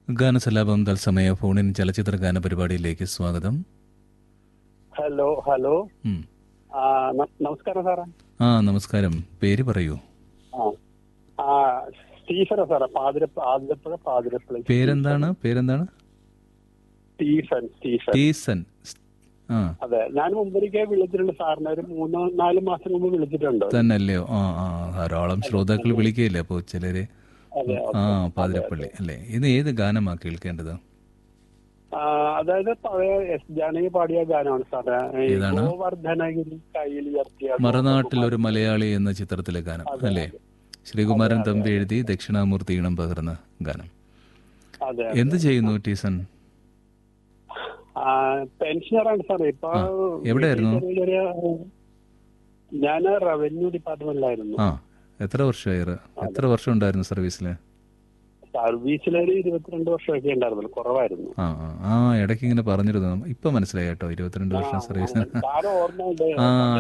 ഗാനസലാപം തത്സമയ ഫോണിൻ ചലച്ചിത്ര ഗാന പരിപാടിയിലേക്ക് സ്വാഗതം ഹലോ ഹലോ ഉം. ആ, ന- നമസ്കാരം സാറേ ആ നമസ്കാരം പേര് പറയൂ ആ ആ സ്റ്റീഫനാ സാറേ പാതിരപ്പ ആതിരപ്പുഴ പാതിരപ്പള്ളി പേരെന്താണ് പേരെന്താണ് സ്റ്റീഫൻ സ്റ്റീഫൻ ടീസൺ ആ അതെ ഞാൻ മുമ്പൊരിക്കൽ വിളിച്ചിട്ടുണ്ട് സാറിനെ ഒരു മൂന്നോ നാല് മാസം മുമ്പ് വിളിച്ചിട്ടുണ്ട് തന്നെയല്ലയോ ആ ആ ധാരാളം ശ്രോതാക്കൾ വിളിക്കുകയില്ലേ അപ്പോൾ ചിലര് അതെ ആ പാതിരപ്പള്ളി അല്ലേ ഇത് ഏത് ഗാനമാ കേൾക്കേണ്ടത് ആ, അതായത് പഴയ എസ് ജാനകി പാടിയ ഗാനമാണ് സാറേ ഈ ഏതാണ്? ഗോവർദ്ധനഗിരി കയ്യിൽ ഉയർത്തിയ മറുനാട്ടിൽ ഒരു മലയാളി എന്ന ചിത്രത്തിലെ ഗാനം അല്ലേ ശ്രീകുമാരൻ തമ്പി എഴുതി ദക്ഷിണാമൂർത്തി ഈണം പകർന്ന ഗാനം അതെ എന്ത് ചെയ്യുന്നു ടീസൺ ആ, പെൻഷനറാണ് സാറേ ഇപ്പൊ ആ, എവിടെയായിരുന്നു? ചെറിയ ചെറിയ ഞാൻ റവന്യൂ ഡിപ്പാർട്ട്മെന്റിലായിരുന്നു ആ എത്ര വർഷമായി ഇത്? എത്ര വർഷം ഉണ്ടായിരുന്നു സർവീസിൽ സർവീസിലൊരു ഇരുപത്തിരണ്ട് വർഷമൊക്കെ ഉണ്ടായിരുന്നുള്ളൂ കുറവായിരുന്നു ആ ആ ആ ഇടയ്ക്ക് ഇങ്ങനെ പറഞ്ഞിരുന്നു ഇപ്പൊ മനസ്സിലായി കേട്ടോ ഇരുപത്തിരണ്ട് വർഷം സർവീസ് സാറ് ഓർമ്മയുണ്ട് ആ